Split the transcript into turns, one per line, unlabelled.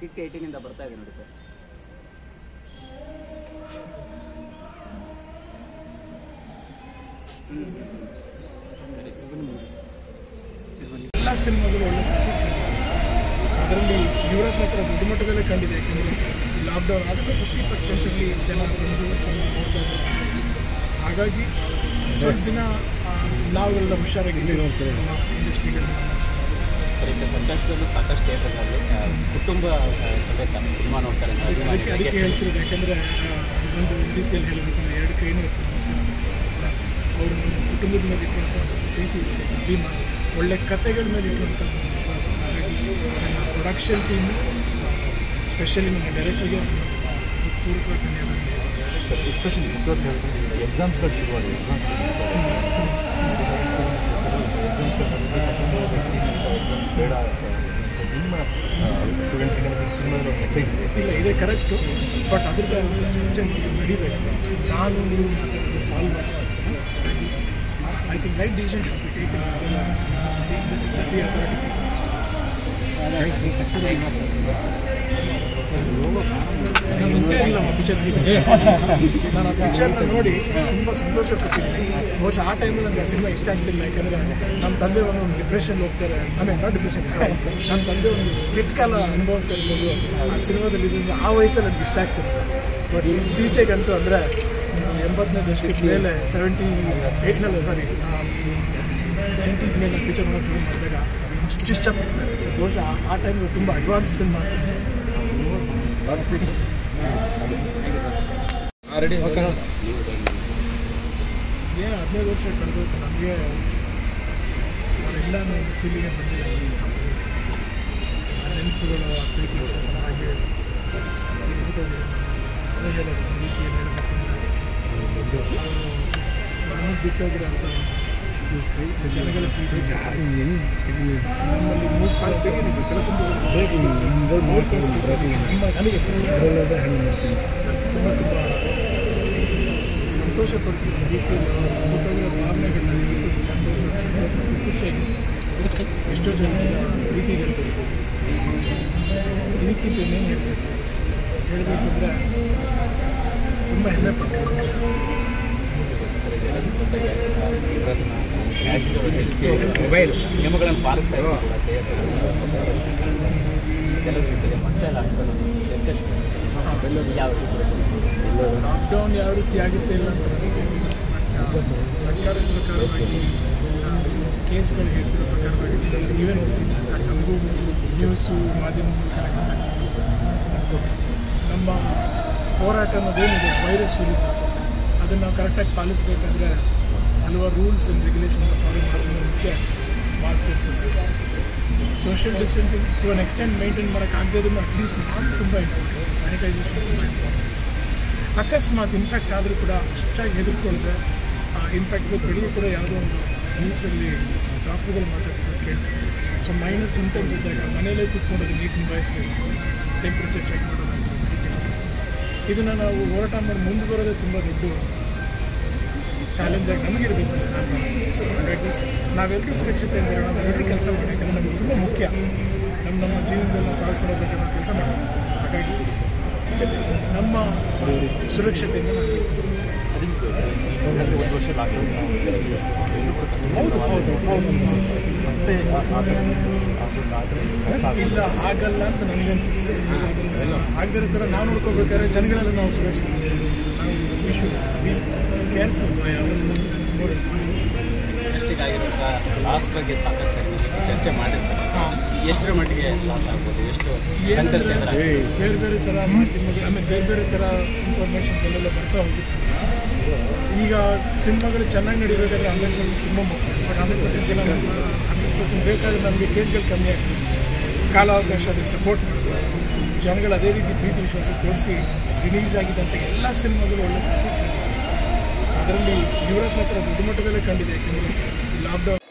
Kick ಏಯ್ಟೀನಿಂದ ಬರ್ತಾ ಇದೆ ನೋಡಿ ಸರ್
ಎಲ್ಲ ಸಿನಿಮಾಗಳು ಒಳ್ಳೆ ಸಕ್ಸಸ್ ಕಂಡಿದೆ ಸೊ ಅದರಲ್ಲಿ ಯುವರಾಜ್ ಮಾತ್ರ ದೊಡ್ಡ ಮಟ್ಟದಲ್ಲೇ ಕಂಡಿದೆ ಯಾಕಂದರೆ ಲಾಕ್ಡೌನ್ ಆದಮೇಲೆ ಫಿಫ್ಟಿ ಪರ್ಸೆಂಟಲ್ಲಿ ಜನ ಬಂದು ಸಿನಿಮಾ ನೋಡ್ತಾ ಇದ್ದಾರೆ ಹಾಗಾಗಿ ಸ್ವಲ್ಪ ದಿನ ಆ, ನಾವೆಲ್ಲ ಹುಷಾರಾಗಿ ಇಂಡಸ್ಟ್ರಿಗಳು
ಸರ್ ಈಗ ಸಂಕಷ್ಟದಲ್ಲೂ ಸಾಕಷ್ಟು ಥಿಯೇಟರ್ಗಳಲ್ಲಿ ಕುಟುಂಬ ಆ, ಸಮೇತ ಸಿನಿಮಾ ನೋಡ್ತಾರೆ ಅಂತ
ಅದಕ್ಕೆ ಅದಕ್ಕೆ
ಅಭಿಮಾನಿಗಳಿಗೆ.
ಅದಕ್ಕೆ ಹೇಳ್ತಿರೋದು ಯಾಕಂದರೆ ಒಂದು ರೀತಿಯಲ್ಲಿ ಹೇಳಬೇಕಂದ್ರೆ ಎರಡು ಕೈನೂ ಇತ್ತು ನಮಸ್ಕಾರ ಅವರು ನಮ್ಮ ಕುಟುಂಬದ ಮೇಲೆ ಇಟ್ಟುವಂಥ ಒಂದು ಪ್ರೀತಿ ವಿಶ್ವಾಸ ಅಭಿಮಾನ ಒಳ್ಳೆ ಕತೆಗಳ ಮೇಲೆ ಇಟ್ಟುವಂಥ ಒಂದು ವಿಶ್ವಾಸ ಹಾಗಾಗಿ ನನ್ನ ಪ್ರೊಡಕ್ಷನ್ ಟೀಮು ಸ್ಪೆಷಲಿ ನಮ್ಮ ಡೈರೆಕ್ಟರ್ಗೆ ಪೂರ್ವಕ ಧನ್ಯವಾದ
ಎಸ್ಪೆಷಲಿ ಎಕ್ಸಾಮ್ಸ್ಗಳು ಶುರುವಾಗಿದೆ ಎಕ್ಸಾಮ್ಸ್ಗಳು ಬೇಡ ಸೊ ನಿಮ್ಮ ಸ್ಟೂಡೆಂಟ್ಸ್ಗೆ ಸಿನಿಮಾದ ಮೆಸೇಜ್ ಇದೆ
ಇಲ್ಲ ಇದೇ ಕರೆಕ್ಟು ಬಟ್ ಅದ್ರದ್ದು ಒಂದು ಚರ್ಚೆ ಮತ್ತು ನಡಿಬೇಕು ಸೊ ನಾನು ನೀವು ಮಾತಾಡೋದು solve I think right decision should be taken the authority ನಾನು ಮುಂಚೆ ಇಲ್ಲ ಪಿಕ್ಚರ್ ನಾನು ಆ ಪಿಕ್ಚರ್ನ ನೋಡಿ ತುಂಬ ಸಂತೋಷ ಪಟ್ಟಿದ್ದೀನಿ ಬಹುಶಃ ಆ ಟೈಮಲ್ಲಿ ನನಗೆ ಆ ಸಿನಿಮಾ ಇಷ್ಟ ಆಗ್ತಿಲ್ಲ ಯಾಕಂದರೆ ನಮ್ಮ ತಂದೆ ಒಂದು ಡಿಪ್ರೆಷನ್ ಹೋಗ್ತಾರೆ ಆಮೇಲೆ ನಾಟ್ ಡಿಪ್ರೆಷನ್ ನಮ್ಮ ತಂದೆ ಒಂದು ಕೆಟ್ಟ ಕಾಲ ಅನುಭವಿಸ್ತಾ ಇರ್ಬೋದು ಆ ಸಿನಿಮಾದಲ್ಲಿ ಇದರಿಂದ ಆ ವಯಸ್ಸಲ್ಲಿ ನನಗೆ ಇಷ್ಟ ಆಗ್ತಿಲ್ಲ ಬಟ್ ಇತ್ತೀಚೆಗಂತೂ ಅಂದರೆ ಎಂಬತ್ತನೇ ದಶಕದ ಮೇಲೆ ಸೆವೆಂಟಿ ಏಯ್ಟ್ನಲ್ಲಿ ಸಾರಿ ನೈಂಟೀಸ್ ಮೇಲೆ ಪಿಕ್ಚರ್ ನೋಡೋಕೆ ಶುರು ಮಾಡಿದಾಗ ಅಷ್ಟು ಇಷ್ಟಪಟ್ಟಿದ್ದಾರೆ ಬಹುಶಃ ಆ ಟೈಮಲ್ಲಿ ತುಂಬ ಅಡ್ವಾನ್ಸ್ ಸಿನಿಮಾ ಆಗ್ತದೆ ಏನು ಹದಿನೈದು ವರ್ಷ ಕಳೆದೋಯ್ತು ನಮಗೆ ಅವರೆಲ್ಲ ಒಂದು ಫೀಲಿಂಗ್ ಬಂದಿಲ್ಲ ಆ ನೆನಪುಗಳು ಆ ಪ್ರೀತಿ ವಿಶ್ವಾಸ ಹಾಗೆ ಇಟ್ಬಿಟ್ಟೋಗಿದೆ ಅದೇ ಹೇಳೋದು ಒಂದು ರೀತಿಯಲ್ಲಿ ಹೇಳ್ಬೇಕಂದ್ರೆ ನಮಗೆ ಬಿಟ್ಟೋಗಿರೋಂಥ ಜನಗಳ ಪ್ರೀತಿ ನಮ್ಮಲ್ಲಿ ಮೂರು ಸಾವಿರ ನಮ್ಮ ನನಗೆ ತುಂಬ ತುಂಬ ಸಂತೋಷ ಪಡ್ತೀನಿ ಈ ರೀತಿಯಲ್ಲಿ ಮುಖಗಳ ಭಾವನೆಗಳನ್ನ ಇವತ್ತು ಸಂತೋಷ ಸಂತೋಷ ಖುಷಿಯಾಗಿ ಎಷ್ಟೋ ಜನರಿಗೆ ಪ್ರೀತಿ ಗಳಿಸಿದೆ ಇದಕ್ಕಿಂತ ಇನ್ನೇನು ಹೇಳಬೇಕು ಹೇಳಬೇಕಂದ್ರೆ ತುಂಬ ಹೆಮ್ಮೆ ಪಡ್ತೀನಿ
ಮೊಬೈಲ್ ನಿಯಮಗಳನ್ನು ಪಾಲಿಸ್ತಾ ಇದ್ದಾರೆ ಕೂಡ ಥಿಯೇಟರ್ ಕೆಲವು ರೀತಿಯಲ್ಲಿ ಮತ್ತೆ ಲಾಕ್ಡೌನ್ ಚರ್ಚೆ ಶುರು ಆಗಿದೆ. ಯಾವ ರೀತಿ
ಲಾಕ್ಡೌನ್ ಯಾವ ರೀತಿ ಆಗುತ್ತೆ ಇಲ್ಲ ಅಂತ ನನಗೆ ಗೊತ್ತಿಲ್ಲ. ಬಟ್ ಸರ್ಕಾರದ ಪ್ರಕಾರವಾಗಿ ಆ, ಕೇಸ್ಗಳು ಹೇಳ್ತಿರೋ ಪ್ರಕಾರವಾಗಿ ನೀವೇ ನೋಡ್ತೀವಿ ನಮಗೂ ನ್ಯೂಸು ಮಾಧ್ಯಮ ಮೂಲಕ ಗೊತ್ತಾಗ್ತದೆ. ನಮ್ಮ ಹೋರಾಟ ಅನ್ನೋದೇನಿದೆ ವೈರಸ್ ವಿರುದ್ಧ ಅದನ್ನು ನಾವು ಕರೆಕ್ಟಾಗಿ ಪಾಲಿಸ್ಬೇಕಂದ್ರೆ ಹಲವಾರು ರೂಲ್ಸ್ ಆ್ಯಂಡ್ ರೆಗ್ಯುಲೇಷನ್ ಫಾಲೋ ಮಾಡೋದು ಮುಖ್ಯ ಮಾಸ್ಕ್ ಧರಿಸೋದು social distancing to an extent maintain ಮಾಡೋಕ್ಕಾಗದೇ ಅಟ್ಲೀಸ್ಟ್ ಮಾಸ್ಕ್ ತುಂಬ ಇಂಪಾರ್ಟೆಂಟ್ ಸ್ಯಾನಿಟೈಸೇಷನ್ ತುಂಬ ಇಂಪಾರ್ಟೆಂಟ್ ಅಕಸ್ಮಾತ್ ಇನ್ಫೆಕ್ಟ್ ಆದರೂ ಕೂಡ ಅಷ್ಟಾಗಿ ಹೆದರ್ಕೊಂಡ್ರೆ ಇನ್ಫ್ಯಾಕ್ಟ್ ಇವತ್ತು ಬೆಳಿಗ್ಗೆ ಕೂಡ ಯಾವುದೋ ಒಂದು ನ್ಯೂಸಲ್ಲಿ ಡಾಕ್ಟ್ರುಗಳು ಮಾತಾಡ್ತಾರೆ ಕೇಳ್ತಾರೆ ಸೊ ಮೈನರ್ ಸಿಂಟಮ್ಸ್ ಇದ್ದಾಗ ಮನೆಯಲ್ಲೇ ಕೂತ್ಕೊಂಡು ನೀಟ್ ನಿಭಾಯಿಸಬೇಕು ಟೆಂಪ್ರೇಚರ್ ಚೆಕ್ ಮಾಡೋದು ಇದನ್ನು ನಾವು ಹೋರಾಟ ಮಾಡಿ ಮುಂದೆ ಬರೋದೇ ತುಂಬ ದೊಡ್ಡ ಚಾಲೆಂಜ್ ಆಗಿ ನಮಗಿರಬೇಕು ಅಂತ ನಾನು ಭಾವಿಸ್ತೀನಿ ಸೊ ಹಾಗಾಗಿ ನಾವೆಲ್ಲರೂ ಸುರಕ್ಷತೆಯಿಂದ ಇರೋಣ ನಾವೆಲ್ಲರೂ ಕೆಲಸ ಮಾಡಿ ಯಾಕಂದರೆ ನಮಗೆ ತುಂಬ ಮುಖ್ಯ ನಮ್ಮ ನಮ್ಮ ಜೀವನದಲ್ಲಿ ನಾವು ಪಾಲಿಸ್ಕೊಂಡು ಹೋಗ್ಬೇಕು ನಾವು ಕೆಲಸ ಮಾಡಬೇಕು ಹಾಗಾಗಿ ನಮ್ಮ ಸುರಕ್ಷತೆಯಿಂದ ನಾವು
ಒಂದು ವರ್ಷ ಲಾಕ್ಡೌನ್
ಹೌದು ಹೌದು ಹೌದು
ಮತ್ತೆ ಆ- ಆ ಥರ ಆ ಒಂದು ಆ ಥರ ಕಷ್ಟ ಆಗ್ಬೋದು.
ಇಲ್ಲ ಆಗಲ್ಲ ಅಂತ ನನಗನ್ಸುತ್ತೆ ಸೊ ಅದನ್ನು ಆಗದಿರೋ ಥರ ನಾವು ನೋಡ್ಕೋಬೇಕಾದ್ರೆ ಜನಗಳೆಲ್ಲ ನಾವು ಸುರಕ್ಷತೆ ಸೊ ನಾವು we should be careful by ours ನೋಡಿ
ಇಂಡಸ್ಟ್ರಿಗೆ ಆಗಿರುವಂಥ ಲಾಸ್ ಬಗ್ಗೆ ಸಾಕಷ್ಟು ಸಾರಿ ಚರ್ಚೆ ಮಾಡಿರ್ತಾರೆ
ಹಾಂ
ಎಷ್ಟರ ಮಟ್ಟಿಗೆ ಲಾಸ್ ಆಗ್ಬೋದು ಎಷ್ಟು ಸಂಕಷ್ಟ ಎದುರಾಗ್ಬೋದು?
ಬೇರೆ ಬೇರೆ ಥರ ಮಾಧ್ಯಮಗಳು ಆಮೇಲೆ ಬೇರೆ ಬೇರೆ ಥರ ಇನ್ಫಾರ್ಮೇಷನ್ಸ್ ಎಲ್ಲೆಲ್ಲ ಬರ್ತಾ ಹೋಗುತ್ತೆ ಈಗ ಸಿನಿಮಾಗಳು ಚೆನ್ನಾಗಿ ನಡಿಬೇಕಾದ್ರೆ ಹಂಡ್ರೆಡ್ ಪರ್ಸೆಂಟ್ ತುಂಬ ಮುಖ್ಯ ಬಟ್ ಹಂಡ್ರೆಡ್ ಪರ್ಸೆಂಟ್ ಜನ ಹಂಡ್ರೆಡ್ ಪರ್ಸೆಂಟ್ ಬೇಕಾದ್ರೆ ನಮಗೆ ಕೇಸ್ಗಳು ಕಮ್ಮಿ ಆಗ್ತದೆ ಕಾಲಾವಕಾಶ ಅದಕ್ಕೆ ಸಪೋರ್ಟ್ ಮಾಡಬೇಕು ಜನಗಳು ಅದೇ ರೀತಿ ಪ್ರೀತಿ ವಿಶ್ವಾಸ ತೋರಿಸಿ ರಿಲೀಸ್ ಆಗಿದ್ದಂಥ ಎಲ್ಲ ಸಿನಿಮಾಗಳು ಒಳ್ಳೆ ಸಕ್ಸಸ್ ಕಂಡಿದೆ ಸೊ ಅದರಲ್ಲಿ ಯುವರಾಜ್ ಮಾತ್ರ ದೊಡ್ಡ ಮಟ್ಟದಲ್ಲೇ ಕಂಡಿದೆ ಯಾಕೆಂದರೆ ಲಾಕ್ಡೌನ್